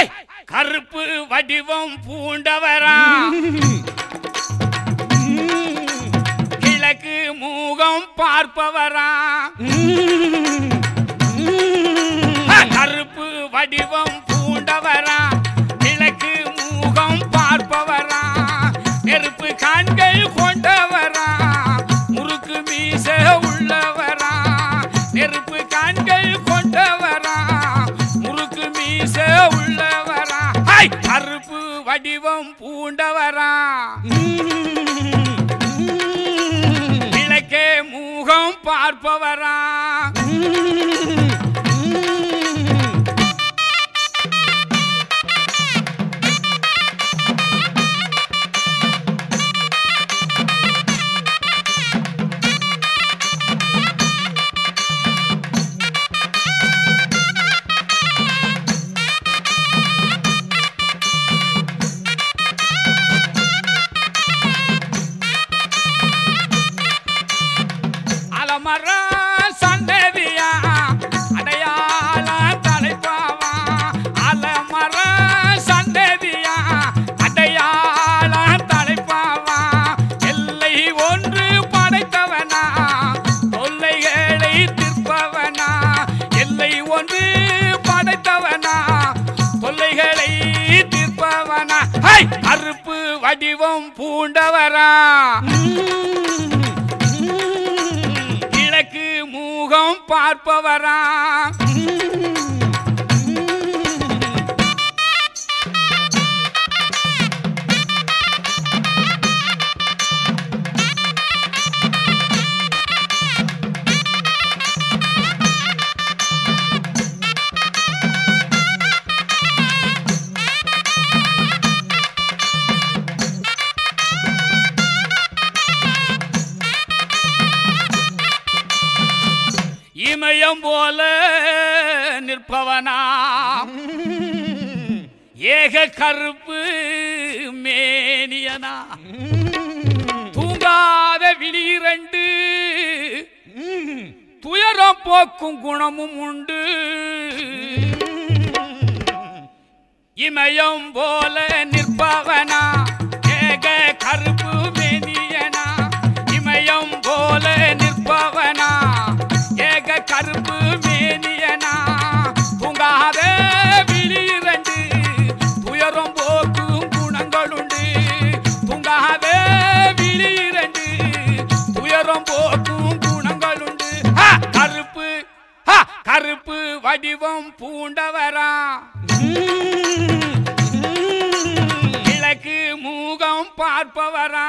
High! கருப்பு வடிவம் பூண்டவரா கிழக்கு மூகம் பார்ப்பவரா ஹ! கருப்பு வடிவம் பூண்டவரா கிழக்கு மூகம் பார்ப்பவரா நெருப்பு கண்கள் கொண்டவரா முறுக்கு மீச உள்ளவரா நெருப்பு கண்கள் கொண்டவரா முறுக்கு மீச உள்ளவரா ஹை! கருப்பு வடிவம் பூண்டவரா கிழக்கே மூகம் பார்ப்பவரா அலமர சந்ததியா அடையாள தலைப்பாவா அலமர சந்ததியா அடையாள தலைப்பாவா எல்லை ஒன்று படைத்தவனா தொல்லைகளை தீர்ப்பவனா எல்லை ஒன்று படைத்தவனா தொல்லைகளை தீர்ப்பவனா ஹை! கருப்பு வடிவம் பூண்டவரா கிழக்கு மூகம் பார்ப்பவரா இமயம் போல நிற்பவனா ஏக கருப்பு மேனியனா தூங்காத விழிரண்டு துயரம் போக்கும் குணமும் உண்டு இமயம் போல நிற்பவனா ஏக கருப்பு மேனியனா இமயம் போல நிற்பவனா ஏக கருப்பு மேனியனா தூங்காத விழிரண்டு துயரம் போக்கும் குணங்களுண்டு தூங்காத விழிரண்டு துயரம் போக்கும் குணங்களுண்டு ஹ! கருப்பு ஹ! கருப்பு வடிவம் பூண்டவரா கிழக்கு மூகம் பார்ப்பவரா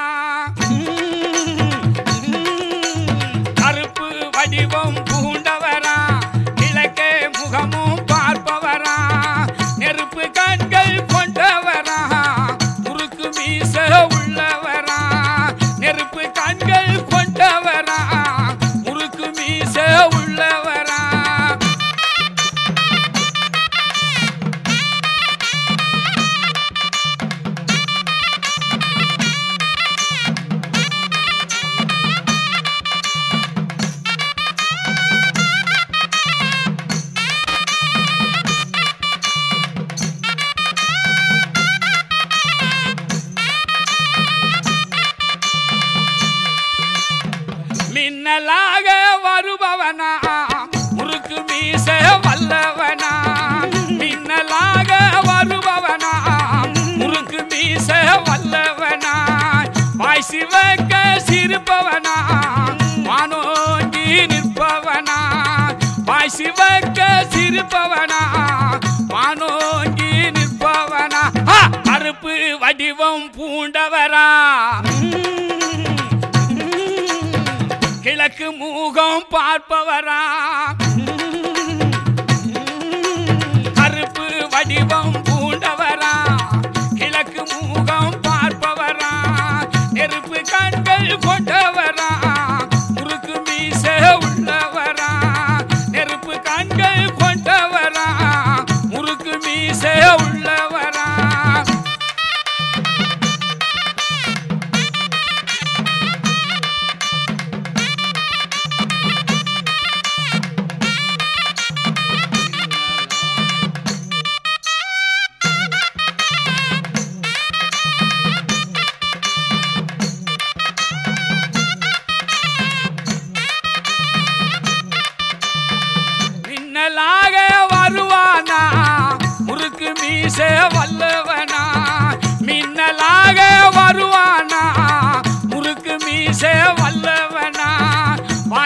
கருப்பு வடிவம் பூண்டவரா கிழக்கே முகமும் பார்ப்பவரா நெருப்பு கண்கள் கொண்டவரா முறுக்கு மீச உள்ளவரா நெருப்பு கண்கள் கொண்டவரா முறுக்கு மீச உள்ளவரா மின்னலாக வருபவனா முறுக்கு மீச வல்லவனா மின்னலாக வருபவனா முறுக்கு மீச வல்லவனா வாய் சிவக்க சிரிப்பவனா வானோங்கி நிற்பவனா வாய் சிவக்க சிரிப்பவனா வானோங்கி நிற்பவனா ஆ! கருப்பு வடிவம் பூண்டவரா கிழக்கு மூகம் பார்ப்பவரா கருப்பு வடிவம் பூண்டவரா கிழக்கு மூகம் பார்ப்பவரா நெருப்பு கண்கள் கொண்டவரா முறுக்கு மீச உள்ளவரா நெருப்பு கண்கள் கொண்டவரா முறுக்கு மீச உள்ளவரா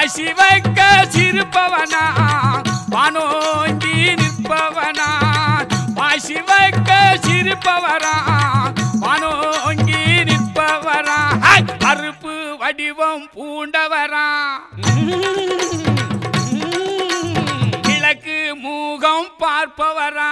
வாசி வைக்க சிரிப்பவனா வானோங்கி நிற்பவனா வாசி வைக்க சிரிப்பவரா வானோங்கி நிற்பவரா ஹை! கருப்பு வடிவம் பூண்டவரா கிழக்கு மூகம் பார்ப்பவரா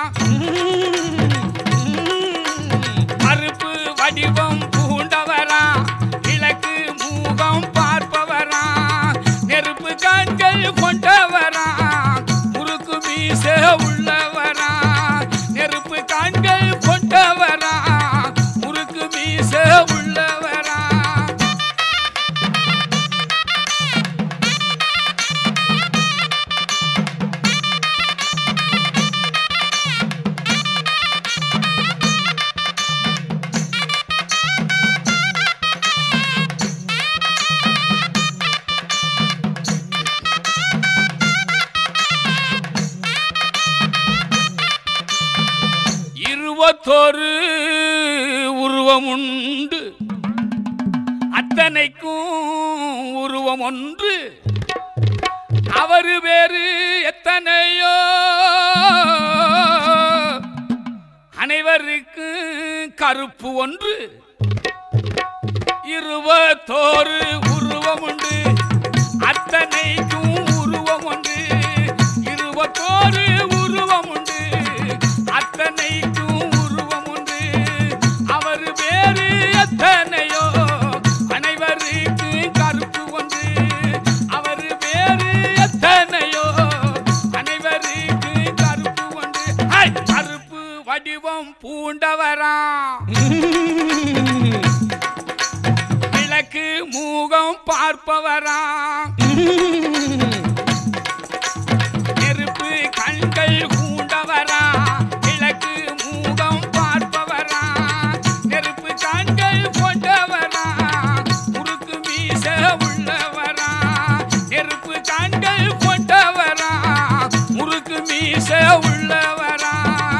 கருப்பு வடிவம் பூண்டவரா கிழக்கு மூகம் பார்ப்பவரா நெருப்பு கண்கள் கொண்டவரா முறுக்கு மீச உள்ளவரா நெருப்பு கண்கள் கொண்டவரா முறுக்கு மீச உள்ளவரா இருபத்தொரு உருவம் உண்டு அத்தனைக்கும் உருவம் ஒன்று அவரு வேறு எத்தனையோ அனைவருக்கும் கருப்பு ஒன்று இருபத்தோரு உருவம் உண்டு அத்தனைக்கும் உருவம் உண்டு இருபத்தோரு உருவம் உண்டு அத்தனைக்கும் உருவம் உண்டு அவர் வேறு எத்தனையோ அனைவருக்கு கருப்பு ஒன்று அவர் வேறு எத்தனையோ அனைவருக்கு கருப்பு ஒன்று ஹை! கருப்பு வடிவம் பூண்டவரா கிழக்கு மூகம் பார்ப்பவரா நெருப்பு கண்கள் கூண்டவரா கிழக்கு மூகம் பார்ப்பவரா நெருப்பு கண்கள் கொண்டவரா முறுக்கு மீச உள்ளவரா நெருப்பு கண்கள் கொண்டவரா முறுக்கு மீச உள்ளவரா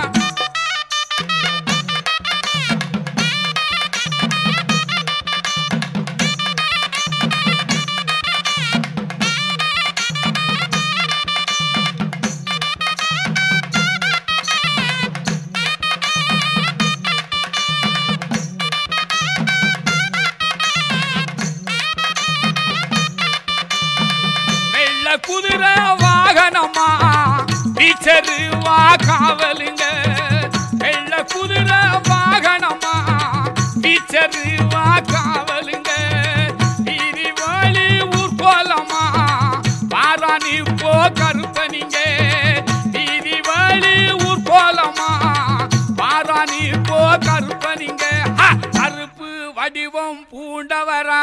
வெள்ள குதிரை வாகனமா டீச்சரு வா காவலுங்க வெள்ள குதிரை வாகனமா டீச்சரு வா காவலுங்க வீதி வாழி ஊர் போலமா பாராணி போ கருப்பனிங்க வீதி வாழி ஊர் போலமா பாராணி போ கருப்பனிங்க ஹா! கருப்பு வடிவம் பூண்டவரா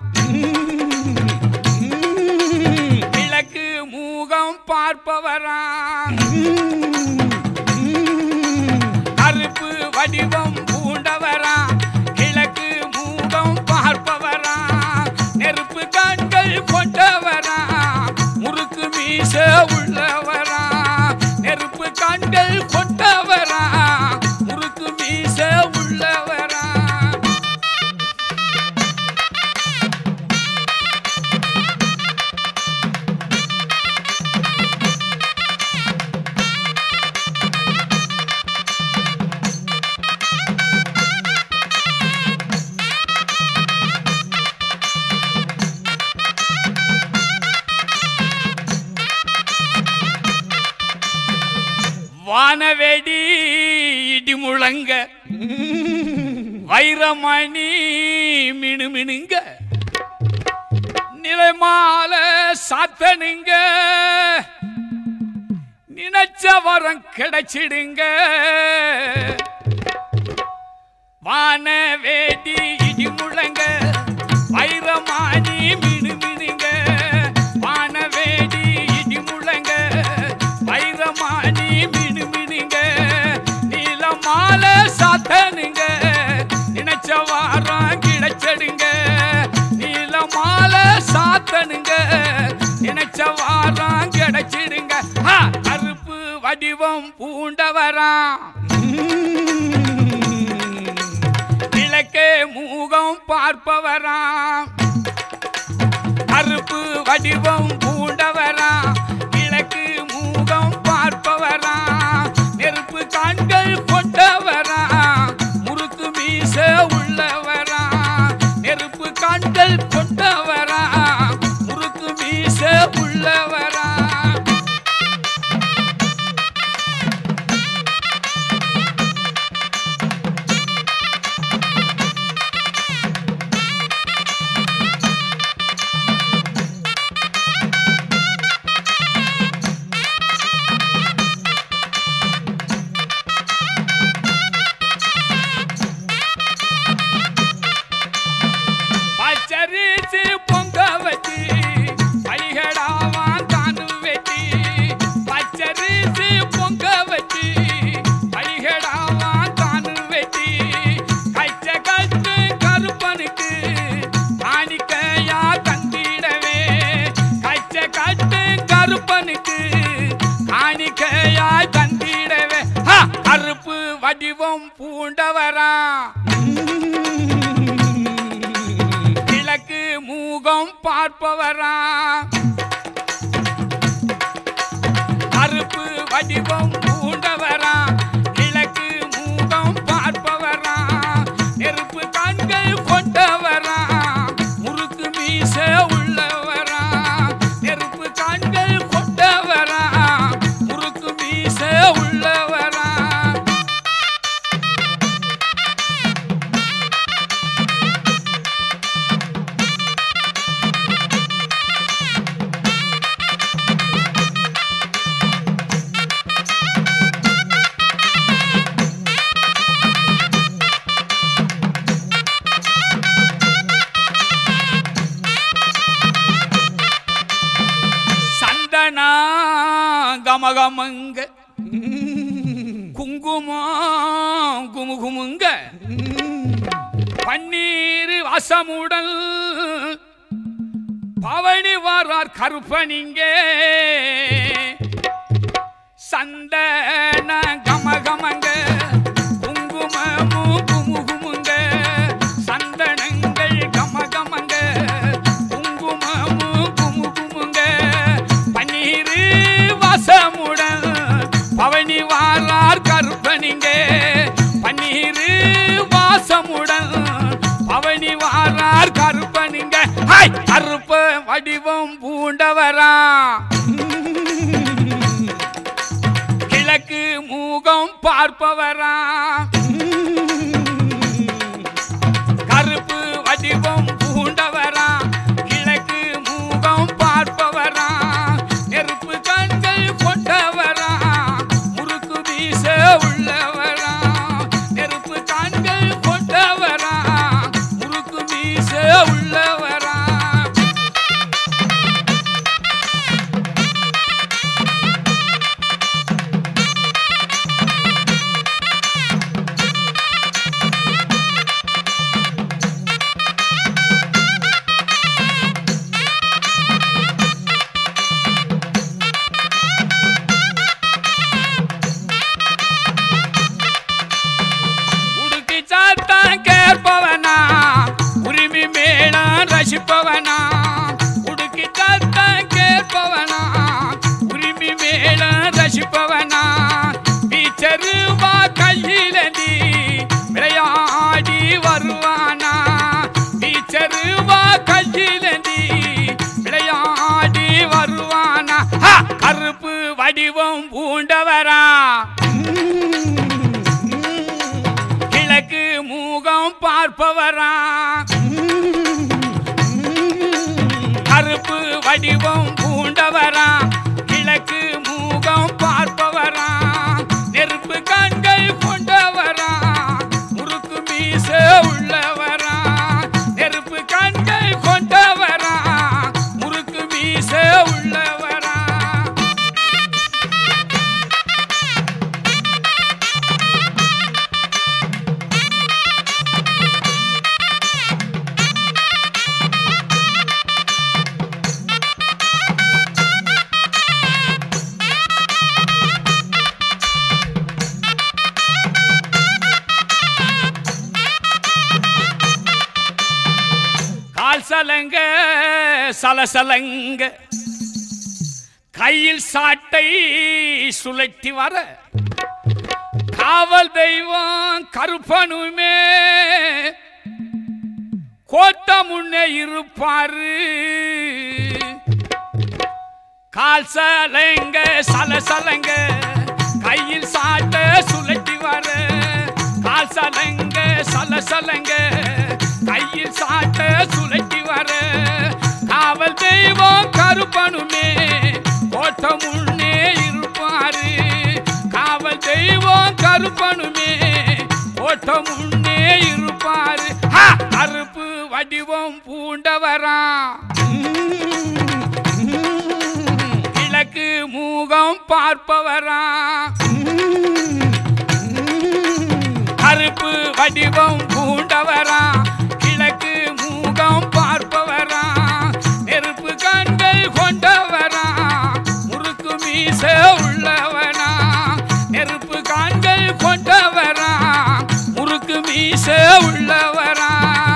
கிழக்கு மூகம் பார்ப்பவரா கருப்பு வடிவம் பூண்டவரா கிழக்கு மூகம் பார்ப்பவரா நெருப்பு கண்கள் கொண்டவரா முறுக்கு மீச உள்ளவரா நெருப்பு கண்கள் கொண்டவரா முறுக்கு மீச உள்ளவரா வானவெடி இடி முழங்க வைரமணி மினுமினுங்க நிலைமால சாத்தனுங்க நினைச்ச வரம் கிடைச்சிடுங்க வான வேடி இடி முழங்க வைரமானி மினுமினுங்க வான வேடி இடி முழங்க வைரமானி மினுமினுங்க நீலமால சாத்தனுங்க நினைச்ச வாரம் கிடைச்சடுங்க நீலமால சாத்தனுங்க நினைச்ச வாரம் கிடைச்சிடுங்க ஹா! கருப்பு வடிவம் பூண்டவரா கிழக்கே மூகம் பார்ப்பவரா கருப்பு கருப்பு வடிவம் பூண்டவரா கிழக்கு மூகம் பார்ப்பவரா நெருப்பு கண்கள் கொண்டவரா முறுக்கு மீச உள்ளவரா நெருப்பு கண்கள் கொண்டவரா முறுக்கு மீச உள்ளவரா பச்சரிசி பொங்க வச்சு பலிகடாவான் தானு வெட்டி பச்சரிசி பொங்க வச்சு பலிகடாவான் தானு வெட்டி கச்ச கட்டு கருப்பனுக்கு காணிக்கையா தந்திடவே கச்ச கட்டு கருப்பனுக்கு காணிக்கையா தந்திடவே ஹா! கருப்பு வடிவம் பூண்டவரா கிழக்கு மூகம் பார்ப்பவரா கருப்பு வடிவம் பூண்டவரா கிழக்கு மூகம் பார்ப்பவரா நெருப்பு கண்கள் கொண்டவரா முறுக்கு மீச உள்ளவரா நெருப்பு கண்கள் கொண்டவரா முறுக்கு மீச உள்ளவரா சந்தனா கமகமங்க குங்குமம் குமுகுமுங்க பன்னீர் வசமுடல் பவனி வாரார் கருப்பனிங்க சந்தன கமகமங்க குங்குமமும் குமுகுமுங்க சந்தனங்கள் கமகமங்க குங்குமமும் குமுகுமுங்க பன்னீர் வாசமுடன் பவனி வாரார் கருப்பனிங்க பன்னீர் வாசமுடன் பவனி வாரார் கருப்பனிங்க ஹாய் கருப்ப வடிவம் பூண்டவரா கிழக்கு மூகம் பார்ப்பவரா கருப்பு வடிவம் பூண்டவரா கிழக்கு மூகம் பார்ப்பவரா நெருப்பு கண்கள் கொண்டவரா முறுக்கு வீச உள்ளவரா நெருப்பு கண்கள் கொண்டவரா முறுக்கு வீச உள்ளவரா உடுக்கி சாத்தான் கேட்பவனா உரிமை மேளம் ரசிப்பவனா உடுக்கி சாத்தான் கேட்பவனா உரிமை மேளம் ரசிப்பவனா பீச்சருவா கையிலடி விளையாடி வருவானா பீச்சருவா கையிலடி விளையாடி வருவானா ஹா! கருப்பு வடிவம் பூண்டவரா கிழக்கு மூகம் பார்ப்பவரா கருப்பு வடிவம் பூண்டவரா கிழக்கு மூகம் பார்ப்பவரா நெருப்பு கண்கள் கொண்டவரா முறுக்கு மீச உள்ளவரா நெருப்பு கண்கள் கொண்டவரா முறுக்கு மீச உள்ளவரா சலசலங்க சலசலங்க கையில் சாட்டை சுழட்டி வர காவல் தெய்வம் கருப்பனுமே கோட்ட முன்னே இருப்பாரு கால் சலங்க சலசலங்க கையில் சாட்ட சுழட்டி வர கால் சலங்க சலசலங்க கையில் சாட்ட சுழட்டி வர காவல் தெய்வம் கருப்பனுமே கோட்ட முன்னே இருப்பாரு காவல் தெய்வம் கருப்பனுமே கோட்ட முன்னே இருப்பாரு ஹா! கருப்பு வடிவம் பூண்டவரா கிழக்கு மூகம் பார்ப்பவரா கருப்பு வடிவம் பூண்டவரா கிழக்கு மூகம் பார்ப்பவரா நெருப்பு கண்கள் கொண்டவரா முறுக்கு மீச உள்ளவனா நெருப்பு கண்கள் கொண்டவரா முறுக்கு மீச உள்ளவரா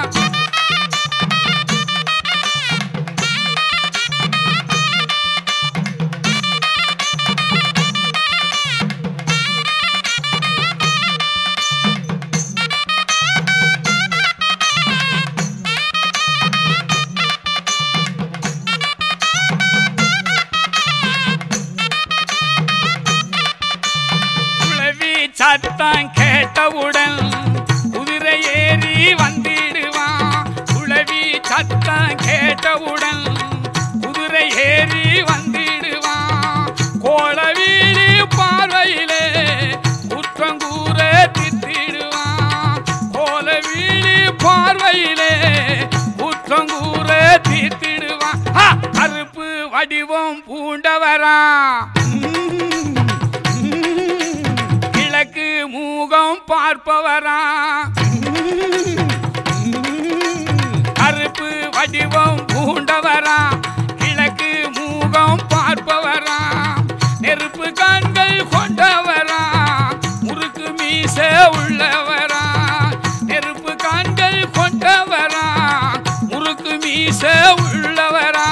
குளவி சத்தம் கேட்டவுடன் குதிரை ஏறி வந்திடுவான் குளவி சத்தம் கேட்டவுடன் குதிரை ஏறி வந்திடுவான் கோலவீடு பார்வையிலே குற்றங்கூற தித்திடுவான் கோலவீடு பார்வையிலே குற்றங்கூற தீர்த்திடுவான் ஹா! கருப்பு வடிவம் பூண்டவரா கிழக்கு மூகம் பார்ப்பவரா கருப்பு வடிவம் பூண்டவரா கிழக்கு மூகம் பார்ப்பவரா நெருப்பு கண்கள் கொண்டவரா முறுக்கு மீச உள்ளவரா நெருப்பு கண்கள் கொண்டவரா முறுக்கு மீச உள்ளவரா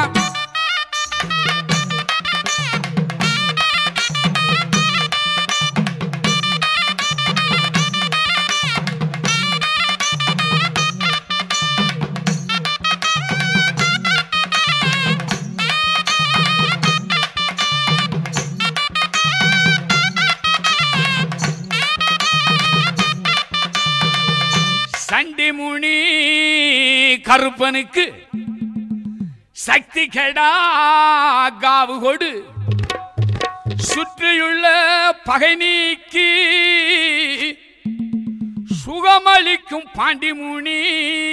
சண்டி முனி கருப்பனுக்கு சக்தி கெடா காவு கொடு சுற்றியுள்ள பகை நீக்கி சுகமளிக்கும் பாண்டி முனி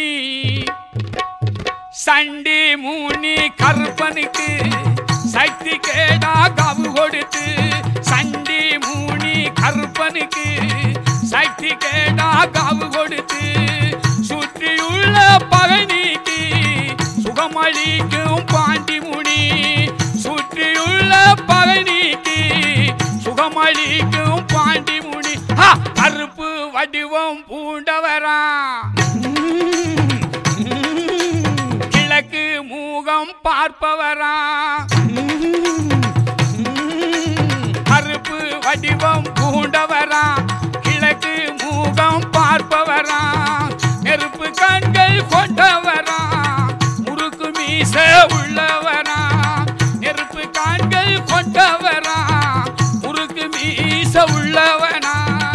சண்டி மூனி கருப்பனுக்கு சக்தி கேடா காவு கொடுத்து சண்டி மூனி கருப்பனுக்கு சக்தி கேடா காவு கொடுத்து சுற்றியுள்ள பகை நீக்கி சுகமளிக்கும் பாண்டி முனி சுற்றியுள்ள பகை நீக்கி சுகமளிக்கும் பாண்டி முனி ஹா! கருப்பு வடிவம் பூண்டவரா கிழக்கு மூகம் பார்ப்பவரா கருப்பு வடிவம் பூண்டவரா கிழக்கு மூகம் பார்ப்பவரா நெருப்பு கண்கள் கொண்டவரா முறுக்கு மீச உள்ளவரா நெருப்பு கண்கள் கொண்டவரா முறுக்கு மீச உள்ளவனா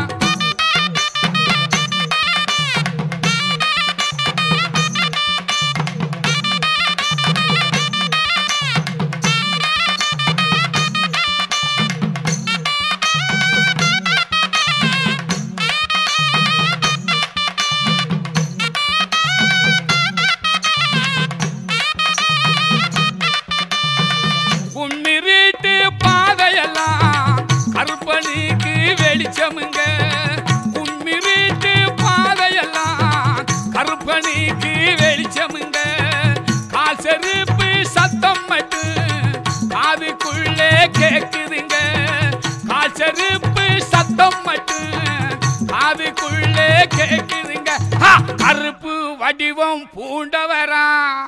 கும்மிருட்டு பாதையெல்லாம் கருப்பனுக்கு வெளிச்சமுங்க கும்மிருட்டு பாதையெல்லாம் கருப்பனுக்கு வெளிச்சமுங்க கால் செருப்பு சத்தம் மட்டும் காதுக்குள்ளே கேக்குதுங்க கால் செருப்பு சத்தம் மட்டும் காதுக்குள்ளே கேக்குதுங்க ஹா! கருப்பு வடிவம் வடிவம் பூண்டவரா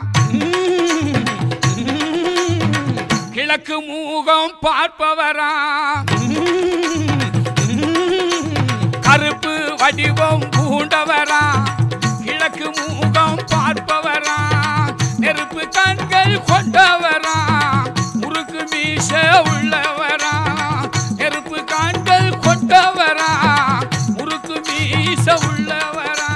கிழக்கு மூகம் பார்ப்பவரா கருப்பு வடிவம் பூண்டவரா கிழக்கு மூகம் பார்ப்பவரா நெருப்பு கண்கள் கொண்டவரா முறுக்கு மீச உள்ளவரா நெருப்பு கண்கள் கொண்டவரா முறுக்கு மீச உள்ளவரா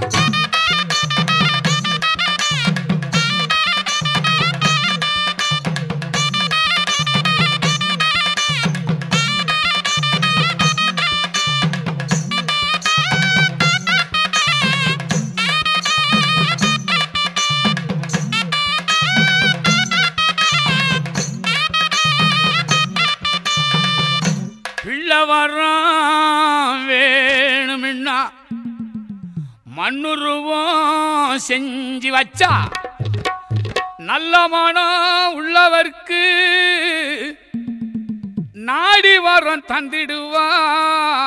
பிள்ளை வர்றான் வேணுமின்னா மண்ணுருவம் செஞ்சு வச்சா நல்ல மனம் உள்ளவர்க்கு நாடி வரம் தந்திடுவா